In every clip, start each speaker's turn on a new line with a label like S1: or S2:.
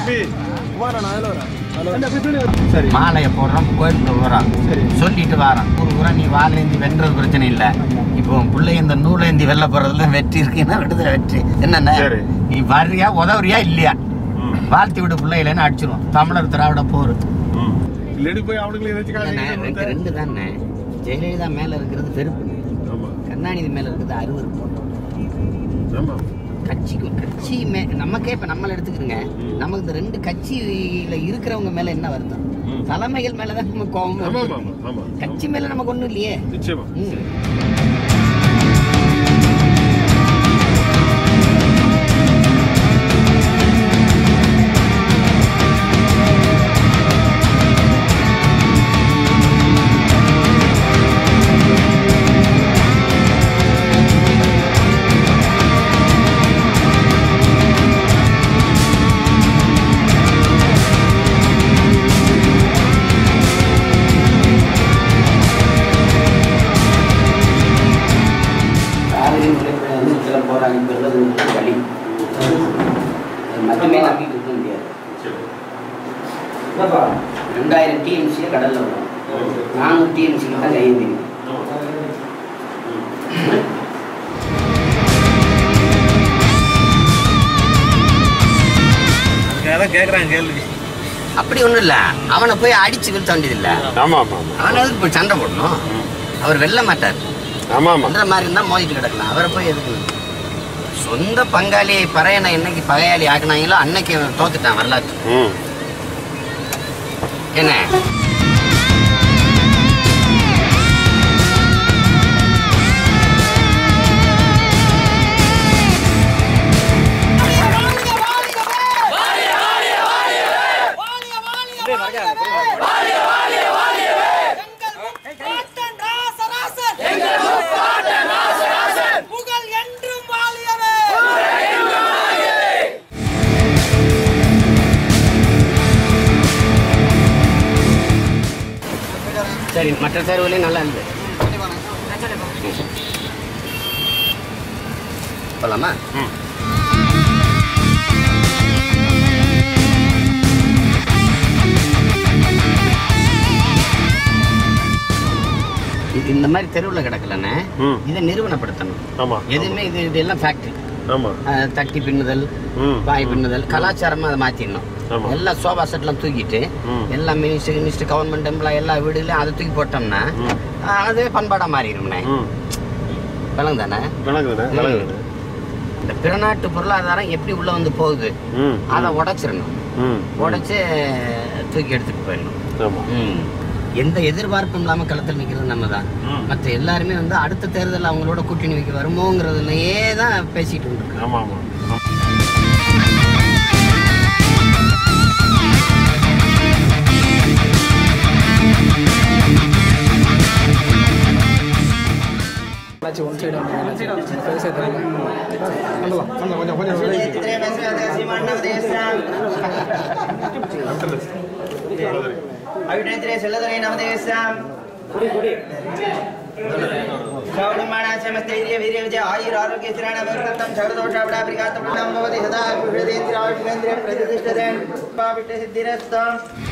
S1: தம்பி
S2: சரி
S3: மாலையை போடுறோம் கோயிலுக்கு வரோம்
S1: சரி.
S3: சொல்லிட்டு வரோம் ஒரு முறை நீ வாழேந்தி வென்றது பிரச்சனை இல்லை இப்போ உன் பிள்ளை இந்த நூலேந்தி வெல்ல போறதுல வெற்றி இருக்குன்னா விடுதலை வெற்றி என்னென்ன
S1: சரி.
S3: நீ வர்றியா உதவுறியா இல்லையா
S1: ம்.
S3: வாழ்த்தி விடு பிள்ளை இல்லைன்னு அடிச்சிருவோம் தமிழர் திராவிட போர்
S1: ம். இல்லடி போய் அவனுங்களை ஏதாச்சும்
S3: ரெண்டு
S1: காரணம்
S3: ரெண்டு தானே ஜெயலலிதா மேல இருக்கிறது வெறுப்பு
S1: ஆமா
S3: கருணாநிதி மேல இருக்கிறது அருவருப்பு
S1: ஆமா
S3: கட்சிக்கு கட்சி மே நமக்கே இப்ப நம்மள எடுத்துக்கிறோங்க
S1: ம்.
S3: நமக்கு இந்த ரெண்டு கட்சியில இருக்கிறவங்க மேல என்ன வருத்தம்
S1: ம்.
S3: தலைமைகள் மேலதான் நம்ம கோபம்
S1: ஆமா
S3: வருது.
S1: ஆமா ஆமா
S3: கட்சி மேல நமக்கு ஒண்ணும் இல்லையே
S1: நிச்சயமா
S3: ம். காவிரி முறைப்படி வந்து சில போராடி பெறுவது ஒரு வழி அது மட்டுமே நம்பிட்டு இருக்க முடியாது ரெண்டாயிரம் டிஎம்சியை கடல்ல வரும் நானூறு டிஎம்சி தான் கையெழுந்திங்க
S4: அதான் கேட்குறாங்க கேள்வி
S3: அப்படி ஒண்ணும் இல்ல அவனை போய் அடிச்சு வீழ்த்த வேண்டியது இல்ல
S1: ஆமா ஆமா
S3: அவனை எதுக்கு போய் சண்டை போடணும் அவர் வெல்ல மாட்டார்
S1: ஆமா ஆமா
S3: அந்த மாதிரி இருந்தா மோதிட்டு கிடக்கலாம் அவரை போய் எதுக்கு சொந்த பங்காளியை பறையனை என்னைக்கு பகையாளி ஆக்குனாங்களோ அன்னைக்கு அவன் தோத்துட்டான் வரலாற்று
S1: ம்
S3: என்ன
S5: புகழ் என்றும் வாழியவே
S3: சரி மற்ற தேர்வுலையும் நல்லா இருந்து போலாமா
S1: ம்.
S3: இது இந்த மாதிரி தெருவில் கிடக்கலண்ணே
S1: ம்.
S3: இதை நிறுவனப்படுத்தணும்
S1: ஆமா
S3: எதுவுமே இது இதெல்லாம் ஃபேக்ட்ரி
S1: ஆமா
S3: தட்டி பின்னுதல்
S1: ம்
S3: பாய் பின்னுதல் கலாச்சாரமா அதை மாற்றிடணும்
S1: ஆமா.
S3: எல்லா சோபா செட்லாம் தூக்கிட்டு
S1: ம்.
S3: எல்லா மினிஸ்டர் மினிஸ்டர் கவர்மெண்ட் எம்ப்ளாய் எல்லா வீடுலையும் அதை தூக்கி போட்டோம்னா
S1: ம்.
S3: ஆஹ், அதுவே பண்பாடாக மாறிடும்ண்ணே
S1: ம்
S3: விளங்கு தானே
S1: விளங்குதுண்ணே விளங்குதுண்ணே
S3: இந்த பிறநாட்டு பொருளாதாரம் எப்படி உள்ள வந்து போகுது
S1: ம்
S3: அதை உடைச்சிடணும்
S1: ம்
S3: உடைச்சு தூக்கி எடுத்துட்டு போயிடணும்
S1: ஆமா
S3: ம். எந்த எதிர்பார்ப்பும் இல்லாம களத்தில் நிக்கிறது நம்ம தான்
S1: ம்.
S3: மற்ற எல்லாருமே வந்து அடுத்த தேர்தல் அவங்களோட கூட்டணி வைக்க வருமோங்கிறதுலயே தான் பேசிட்டு இருக்கு
S1: ஆமா ஆமா
S3: செல்லதுரை நமதேசம் శ్రవణమాణాశ్రమస్థైర్య వీర్య విజయ ఆయుర ఆరోగ్య శ్రేణం జగదోషాపడాప్రికాతం భవతి సదా విషదేంద్రావిషేంద్రియ ప్రతిష్టతే పాపిష్ట సిద్ధిరస్తం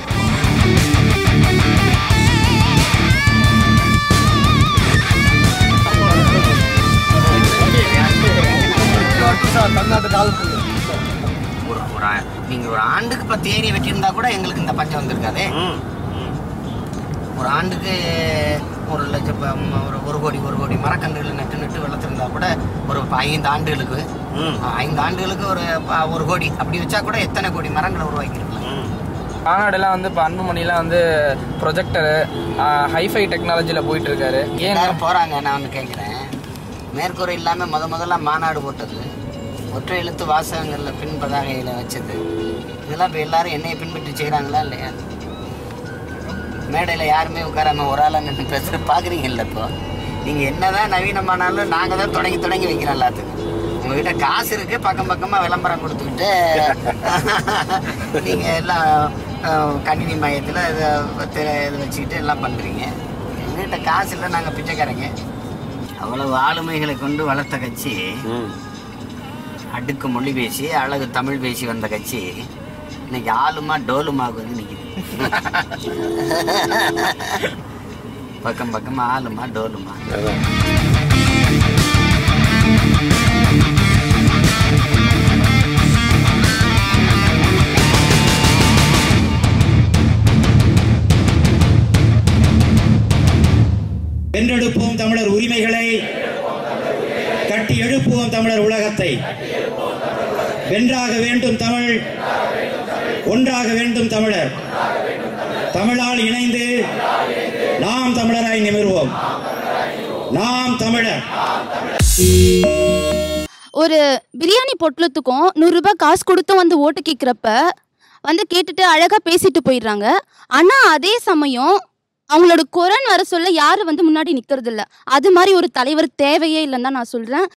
S3: ஒரு ஒரு ஆ- நீங்க ஒரு ஆண்டுக்கு பத்து ஏரியை வெட்டியிருந்தா கூட எங்களுக்கு இந்த பஞ்சம் வந்திருக்காதே
S1: ம்
S3: ஒரு ஆண்டுக்கு ஒரு லட்சம் ப- ம- ஒரு ஒரு கோடி ஒரு கோடி மரக்கன்றுகளை நட்டு நட்டு வளர்த்துருந்தா கூட ஒரு ப- ஐந்து ஆண்டுகளுக்கு
S1: ம்
S3: ஐந்து ஆண்டுகளுக்கு ஒரு ப- ஒரு கோடி அப்படி வச்சா கூட எத்தனை கோடி மரங்களை உருவாக்கிருக்கலாம்
S1: ம்
S6: மாநாடுலாம் வந்து இப்போ அன்புமணிலாம் வந்து ப்ரொஜெக்டரு ஹைஃபை டெக்னாலஜியில் போயிட்டு இருக்காரு ஏன்
S3: எல்லாரும் போறாங்க நான் ஒன்று கேட்குறேன் மேற்கூரை இல்லாமல் முத முதல்ல மாநாடு போட்டது ஒற்றை எழுத்து வாசகங்களில் பின் பதாகையில் வச்சது இதெல்லாம் இப்போ எல்லாரும் என்னையை பின்பற்றி செய்கிறாங்களா இல்லையா மேடையில் யாருமே உட்காராம ஒரு ஆளாக நின்று பேசுகிற பார்க்குறீங்கல்ல இப்போ நீங்கள் என்னதான் நவீனமானாலும் நாங்கள் தான் தொடங்கி தொடங்கி வைக்கிறோம் எல்லாத்துக்கும் உங்ககிட்ட காசு இருக்கு பக்கம் பக்கமாக விளம்பரம் கொடுத்துக்கிட்டு நீங்கள் எல்லாம் அஹ், கணினி மையத்தில் இதை தெ- இதை வச்சுக்கிட்டு எல்லாம் பண்ணுறீங்க எங்ககிட்ட காசு இல்லை நாங்கள் பிச்சைக்காரங்க அவ்வளவு ஆளுமைகளை கொண்டு வளர்த்த கட்சி
S1: ம்
S3: அடுக்கு மொழி பேசி அழகு தமிழ் பேசி வந்த கட்சி இன்னைக்கு ஆளுமா டோலுமாவுக்கு வந்து நிக்குது பக்கம் பக்கமா ஆளுமா டோலுமா
S1: அதான்.
S2: வென்றெடுப்போம் தமிழர் உரிமைகளை கட்டி எழுப்புவோம் தமிழர் உலகத்தை வென்றாக வேண்டும் தமிழ் ஒன்றாக வேண்டும் தமிழர் தமிழால் இணைந்து நாம் தமிழராய் நிமிர்வோம் நாம் தமிழர்
S7: ஒரு பிரியாணி பொட்டலத்துக்கும் நூறுரூபா காசு கொடுத்து வந்து ஓட்டு கேட்குறப்ப வந்து கேட்டுட்டு அழகாக பேசிட்டு போயிடுறாங்க ஆனால் அதே சமயம் அவங்களோட குரல் வர சொல்ல யாரும் வந்து முன்னாடி நிற்கிறது இல்ல அது மாதிரி ஒரு தலைவர் தேவையே இல்லைன்னு தான் நான் சொல்கிறேன்